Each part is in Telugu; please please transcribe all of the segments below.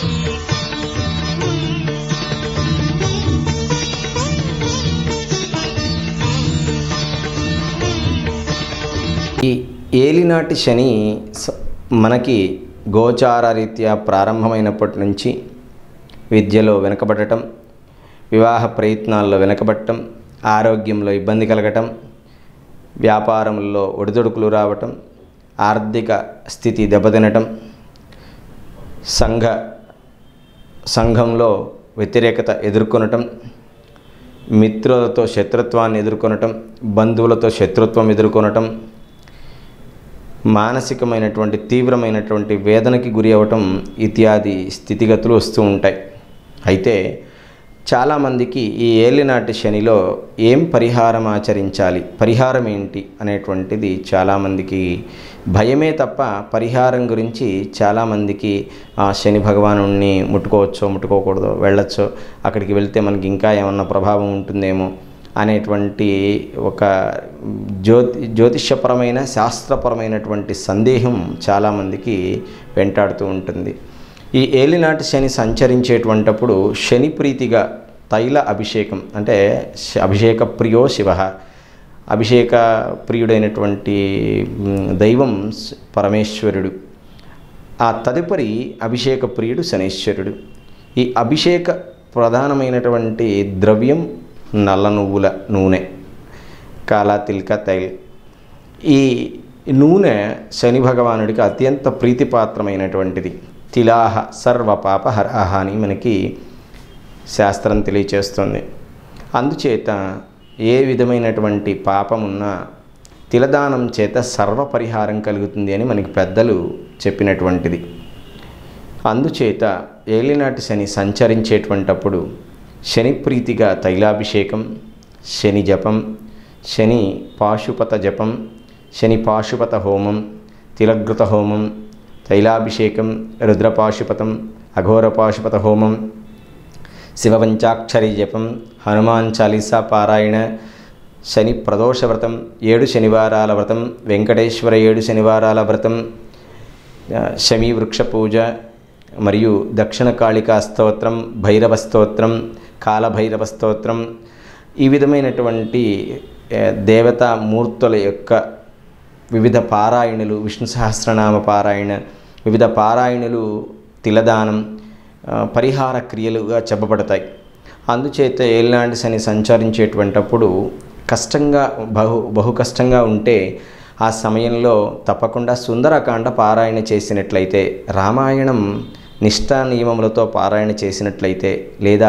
ఈ ఏలినాటి శని స- మనకి గోచార రీత్యా ప్రారంభమైనప్పటి నుంచి విద్యలో వెనకబడటం వివాహ ప్రయత్నాల్లో వెనకబడటం ఆరోగ్యంలో ఇబ్బంది కలగటం వ్యాపారంలో ఒడిదొడుకులు రావటం ఆర్థిక స్థితి దెబ్బతినటం సంఘ సంఘంలో వ్యతిరేకత ఎదుర్కొనటం మిత్రులతో శత్రుత్వాన్ని ఎదుర్కొనటం బంధువులతో శత్రుత్వం ఎదుర్కొనటం మానసికమైనటువంటి తీవ్రమైనటువంటి వేదనకి గురి అవ్వటం ఇత్యాది స్థితిగతులు వస్తూ ఉంటాయి అయితే చాలామందికి ఈ ఏలినాటి శనిలో ఏం పరిహారం ఆచరించాలి పరిహారం ఏంటి అనేటువంటిది చాలామందికి భయమే తప్ప పరిహారం గురించి చాలామందికి ఆ శని భగవాను ముట్టుకోవచ్చో ముట్టుకోకూడదో వెళ్ళొచ్చో అక్కడికి వెళ్తే మనకి ఇంకా ఏమన్నా ప్రభావం ఉంటుందేమో అనేటువంటి ఒక జ్యోతి జ్యోతిష్యపరమైన శాస్త్రపరమైనటువంటి సందేహం చాలామందికి వెంటాడుతూ ఉంటుంది ఈ ఏలినాటి శని సంచరించేటువంటప్పుడు శని ప్రీతిగా తైల అభిషేకం అంటే శ- అభిషేక ప్రియో శివ అభిషేక ప్రియుడైనటువంటి మ్, దైవం స్- పరమేశ్వరుడు ఆ తదుపరి అభిషేక ప్రియుడు శనేశ్వరుడు ఈ అభిషేక ప్రధానమైనటువంటి ద్రవ్యం నల్ల నువ్వుల నూనె కాలా తిల్క తైల్ ఈ నూనె శని భగవానుడికి అత్యంత ప్రీతిపాత్రమైనటువంటిది తిలాహ సర్వ పాప హరాహ అని మనకి శాస్త్రం తెలియచేస్తుంది అందుచేత ఏ విధమైనటువంటి పాపమున్నా తిలదానం చేత సర్వ పరిహారం కలుగుతుంది అని మనకి పెద్దలు చెప్పినటువంటిది అందుచేత ఏలినాటి శని సంచరించేటువంటప్పుడు శని ప్రీతిగా తైలాభిషేకం శని జపం శని పాశుపత జపం శని పాశుపత హోమం తిలగృత హోమం తైలాభిషేకం రుద్రపాశుపతం అఘోర పాశుపత హోమం శివపంచాక్షరి జపం హనుమాన్ చాలీసా పారాయణ శని ప్రదోష వ్రతం ఏడు శనివారాల వ్రతం వెంకటేశ్వర ఏడు శనివారాల వ్రతం ఆ, శమీ వృక్ష పూజ మరియు దక్షిణ కాళికా స్తోత్రం భైరవ స్తోత్రం కాలభైరవ స్తోత్రం ఈ విధమైనటువంటి ఆ, దేవతా మూర్తుల యొక్క వివిధ పారాయణులు విష్ణు సహస్రనామ పారాయణ వివిధ పారాయణులు తిలదానం ఆ, పరిహార క్రియలుగా చెప్పబడతాయి అందుచేత ఏలినాటి శని సంచరించేటువంటప్పుడు కష్టంగా బహు బహు కష్టంగా ఉంటే ఆ సమయంలో తప్పకుండా సుందరకాండ పారాయణ చేసినట్లయితే రామాయణం నిష్ఠా నియమములతో పారాయణ చేసినట్లయితే లేదా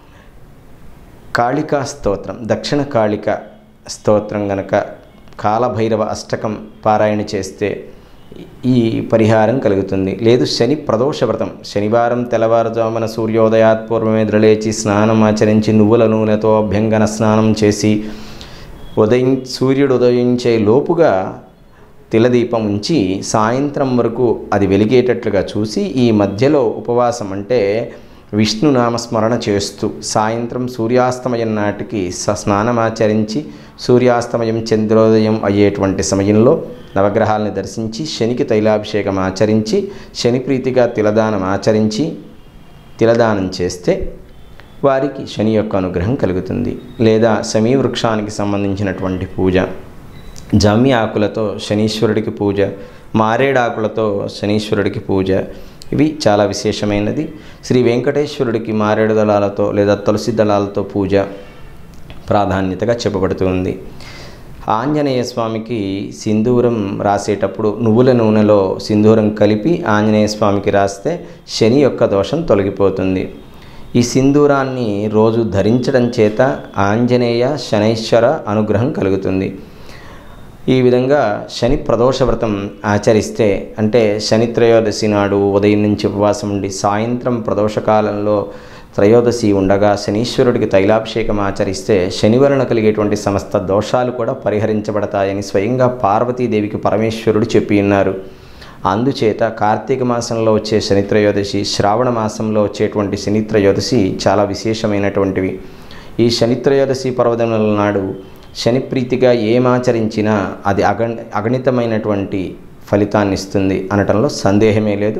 కాళికా స్తోత్రం దక్షిణ కాళిక స్తోత్రం గనక కాలభైరవ అష్టకం పారాయణ చేస్తే ఈ పరిహారం కలుగుతుంది లేదు శని ప్రదోష వ్రతం శనివారం తెల్లవారుజామున సూర్యోదయాత్ పూర్వమే నిద్రలేచి స్నానం ఆచరించి నువ్వుల నూనెతో అభ్యంగన స్నానం చేసి ఉదయం సూర్యుడు ఉదయించే లోపుగా తిలదీపం ఉంచి సాయంత్రం వరకు అది వెలిగేటట్లుగా చూసి ఈ మధ్యలో ఉపవాసం అంటే విష్ణు నామస్మరణ చేస్తూ సాయంత్రం సూర్యాస్తమయం నాటికి స స్నానమాచరించి సూర్యాస్తమయం చంద్రోదయం అయ్యేటువంటి సమయంలో నవగ్రహాలను దర్శించి శనికి తైలాభిషేకం ఆచరించి శని ప్రీతిగా తిలదానం ఆచరించి తిలదానం చేస్తే వారికి శని యొక్క అనుగ్రహం కలుగుతుంది లేదా సమీ వృక్షానికి సంబంధించినటువంటి పూజ జమ్మి ఆకులతో శనీశ్వరుడికి పూజ మారేడాకులతో శనీశ్వరుడికి పూజ ఇవి చాలా విశేషమైనది శ్రీ వెంకటేశ్వరుడికి మారేడు దళాలతో లేదా తులసి దళాలతో పూజ ప్రాధాన్యతగా చెప్పబడుతుంది ఆంజనేయ స్వామికి సింధూరం రాసేటప్పుడు నువ్వుల నూనెలో సింధూరం కలిపి ఆంజనేయ స్వామికి రాస్తే శని యొక్క దోషం తొలగిపోతుంది ఈ సింధూరాన్ని రోజు ధరించడం చేత ఆంజనేయ శనైశ్వర అనుగ్రహం కలుగుతుంది ఈ విధంగా శని ప్రదోష వ్రతం ఆచరిస్తే అంటే శని త్రయోదశి నాడు ఉదయం నుంచి ఉపవాసం ఉండి సాయంత్రం ప్రదోషకాలంలో త్రయోదశి ఉండగా శనీశ్వరుడికి తైలాభిషేకం ఆచరిస్తే శని వలన కలిగేటువంటి సమస్త దోషాలు కూడా పరిహరించబడతాయని స్వయంగా పార్వతీదేవికి పరమేశ్వరుడు చెప్పి ఉన్నారు అందుచేత కార్తీక మాసంలో వచ్చే శని త్రయోదశి శ్రావణ మాసంలో వచ్చేటువంటి శని త్రయోదశి చాలా విశేషమైనటువంటివి ఈ శని త్రయోదశి పర్వదినాల నాడు శని ప్రీతిగా ఏమాచరించినా అది అగ అగణితమైనటువంటి ఫలితాన్ని ఇస్తుంది అనటంలో సందేహమే లేదు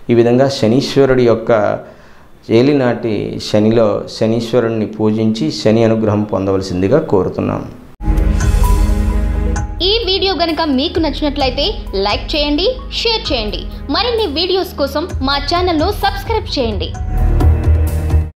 ఈ విధంగా శనీశ్వరుడి యొక్క ఏలినాటి శనిలో శనీశ్వరుణ్ణి పూజించి శని అనుగ్రహం పొందవలసిందిగా కోరుతున్నాం ఈ వీడియో గనుక మీకు నచ్చినట్లయితే లైక్ చేయండి షేర్ చేయండి మరిన్ని వీడియోస్ కోసం మా ఛానల్ను సబ్స్క్రైబ్ చేయండి